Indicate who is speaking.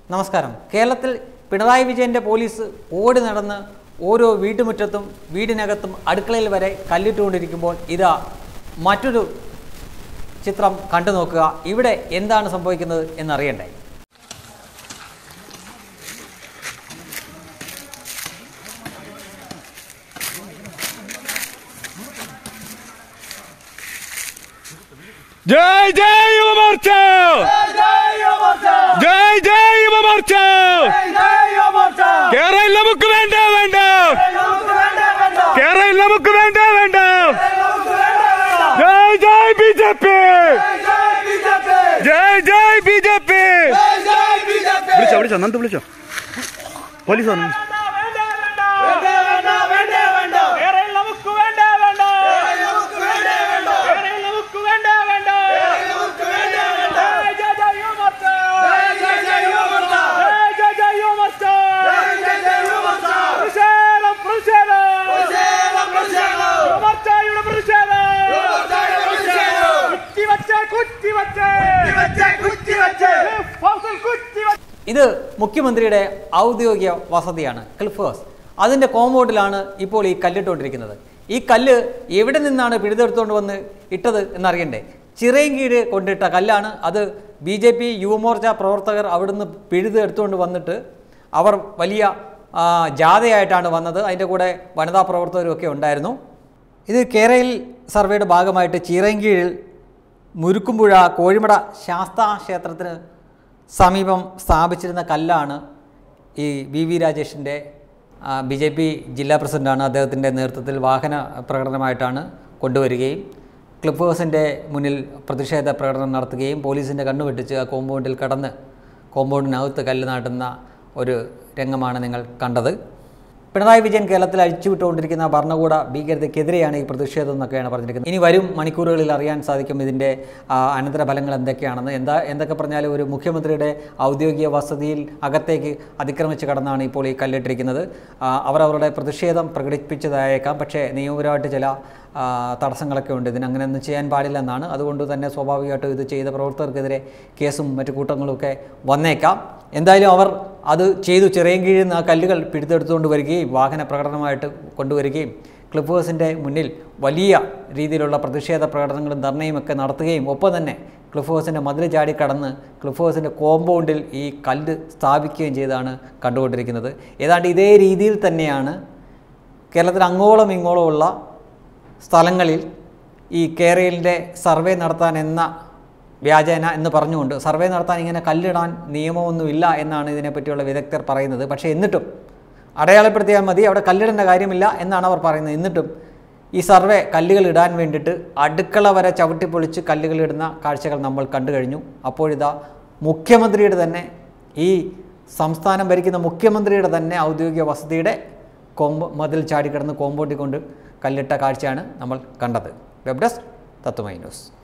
Speaker 1: നമസ്കാരം കേരളത്തിൽ പിണറായി വിജയൻ്റെ പോലീസ് ഓടി നടന്ന് ഓരോ വീട്ടുമുറ്റത്തും വീടിനകത്തും അടുക്കളയിൽ വരെ കല്ലിട്ടുകൊണ്ടിരിക്കുമ്പോൾ ഇതാ മറ്റൊരു ചിത്രം കണ്ടു നോക്കുക ഇവിടെ എന്താണ് സംഭവിക്കുന്നത് എന്നറിയണ്ടേ
Speaker 2: ജയ് ജയ് യുവമോർച്ച ജയ് ജയ് യുവമോർച്ച കേരളം നമുക്ക് വേണ്ട വേണ്ട കേരളം നമുക്ക് വേണ്ട വേണ്ട ജയ് ജയ് ബി ജെ പി ജയ് ജയ് ബി ജെ പി വിളിച്ചോ വിളിച്ചോ നന്ദു വിളിച്ചോ പോലീസ് വന്നു
Speaker 1: ഇത് മുഖ്യമന്ത്രിയുടെ ഔദ്യോഗിക വസതിയാണ് ക്ലിഫ് ഹൗസ് അതിൻ്റെ കോമ്പൗണ്ടിലാണ് ഇപ്പോൾ ഈ കല്ലിട്ടുകൊണ്ടിരിക്കുന്നത് ഈ കല്ല് എവിടെ നിന്നാണ് പിഴുതെടുത്തുകൊണ്ട് വന്ന് ഇട്ടത് എന്നറിയണ്ടേ ചിറയൻകീഴ് കൊണ്ടിട്ട കല്ലാണ് അത് ബി ജെ പി യുവമോർച്ച പ്രവർത്തകർ അവിടുന്ന് പിഴുത് എടുത്തുകൊണ്ട് വന്നിട്ട് അവർ വലിയ ആ, ജാഥയായിട്ടാണ് വന്നത് അതിൻ്റെ കൂടെ വനിതാ പ്രവർത്തകരും ഒക്കെ ഉണ്ടായിരുന്നു ഇത് കേരയിൽ സർവേയുടെ ഭാഗമായിട്ട് ചിറയൻകീഴിൽ മുരുക്കുമ്പുഴ കോഴിമട ശാസ്താ ക്ഷേത്രത്തിന് സമീപം സ്ഥാപിച്ചിരുന്ന കല്ലാണ് ഈ വി വി രാജേഷിൻ്റെ ബി ജെ പി ജില്ലാ പ്രസിഡൻ്റാണ് അദ്ദേഹത്തിൻ്റെ നേതൃത്വത്തിൽ വാഹന പ്രകടനമായിട്ടാണ് കൊണ്ടുവരികയും ക്ലിഫ് ഹൗസിൻ്റെ മുന്നിൽ പ്രതിഷേധ പ്രകടനം നടത്തുകയും പോലീസിൻ്റെ കണ്ണു വെട്ടിച്ച് ആ കോമ്പൗണ്ടിൽ കടന്ന് കോമ്പൗണ്ടിനകത്ത് കല്ല് നാട്ടുന്ന ഒരു രംഗമാണ് നിങ്ങൾ കണ്ടത് പിണറായി വിജയൻ കേരളത്തിൽ അഴിച്ചുവിട്ടുകൊണ്ടിരിക്കുന്ന ഭരണകൂട ഭീകരതയ്ക്കെതിരെയാണ് ഈ പ്രതിഷേധം എന്നൊക്കെയാണ് പറഞ്ഞിരിക്കുന്നത് ഇനി വരും മണിക്കൂറുകളിൽ അറിയാൻ സാധിക്കും ഇതിൻ്റെ ആ, അനന്തരഫലങ്ങൾ എന്തൊക്കെയാണെന്ന് എന്താ എന്തൊക്കെ പറഞ്ഞാലും ഒരു മുഖ്യമന്ത്രിയുടെ ഔദ്യോഗിക വസതിയിൽ അകത്തേക്ക് അതിക്രമിച്ച് കടന്നാണ് ഇപ്പോൾ ഈ കല്ലിട്ടിരിക്കുന്നത് ആ, അവർ അവരുടെ പ്രതിഷേധം പ്രകടിപ്പിച്ചതായേക്കാം പക്ഷേ നിയമപരമായിട്ട് ചില ആ, തടസ്സങ്ങളൊക്കെ ഉണ്ട് ഇതിന് അങ്ങനെയൊന്നും ചെയ്യാൻ പാടില്ലെന്നാണ് അതുകൊണ്ട് തന്നെ സ്വാഭാവികമായിട്ടും ഇത് ചെയ്ത പ്രവർത്തകർക്കെതിരെ കേസും മറ്റു കൂട്ടങ്ങളും ഒക്കെ വന്നേക്കാം എന്തായാലും അവർ അത് ചെയ്തു ചെറിയ കീഴിൽ നിന്ന് ആ കല്ലുകൾ പിടിച്ചെടുത്തുകൊണ്ട് വരികയും വാഹന പ്രകടനമായിട്ട് കൊണ്ടുവരികയും ക്ലിഫ് ഹൗസിൻ്റെ മുന്നിൽ വലിയ രീതിയിലുള്ള പ്രതിഷേധ പ്രകടനങ്ങളും ധർണയും ഒക്കെ നടത്തുകയും ഒപ്പം തന്നെ ക്ലിഫ് ഹൗസിൻ്റെ മതിൽ ചാടി കടന്ന് ക്ലിഫ് ഹൗസിൻ്റെ കോമ്പൗണ്ടിൽ ഈ കല്ല് സ്ഥാപിക്കുകയും ചെയ്താണ് കണ്ടുകൊണ്ടിരിക്കുന്നത് ഏതാണ്ട് ഇതേ രീതിയിൽ തന്നെയാണ് കേരളത്തിൽ അങ്ങോളം ഇങ്ങോളം ഉള്ള സ്ഥലങ്ങളിൽ ഈ കേരളിൻ്റെ സർവേ നടത്താൻ എന്ന വ്യാജേന എന്ന് പറഞ്ഞുകൊണ്ട് സർവേ നടത്താൻ ഇങ്ങനെ കല്ലിടാൻ നിയമമൊന്നുമില്ല എന്നാണ് ഇതിനെപ്പറ്റിയുള്ള വിദഗ്ധർ പറയുന്നത് പക്ഷേ എന്നിട്ടും അടയാളപ്പെടുത്തിയാൽ മതി അവിടെ കല്ലിടേണ്ട കാര്യമില്ല എന്നാണ് അവർ പറയുന്നത് എന്നിട്ടും ഈ സർവേ കല്ലുകൾ ഇടാൻ വേണ്ടിയിട്ട് അടുക്കള വരെ ചവിട്ടിപ്പൊളിച്ച് കല്ലുകൾ ഇടുന്ന കാഴ്ചകൾ നമ്മൾ കണ്ടു കഴിഞ്ഞു അപ്പോഴിതാ മുഖ്യമന്ത്രിയുടെ തന്നെ ഈ സംസ്ഥാനം ഭരിക്കുന്ന മുഖ്യമന്ത്രിയുടെ തന്നെ ഔദ്യോഗിക വസതിയുടെ കോമ്പ് മതിൽ ചാടിക്കിടന്ന് കോമ്പൗണ്ടിൽ കൊണ്ട് കല്ലിട്ട കാഴ്ചയാണ് നമ്മൾ കണ്ടത് വെബ് ഡെസ്ക് തത്വമൈ ന്യൂസ്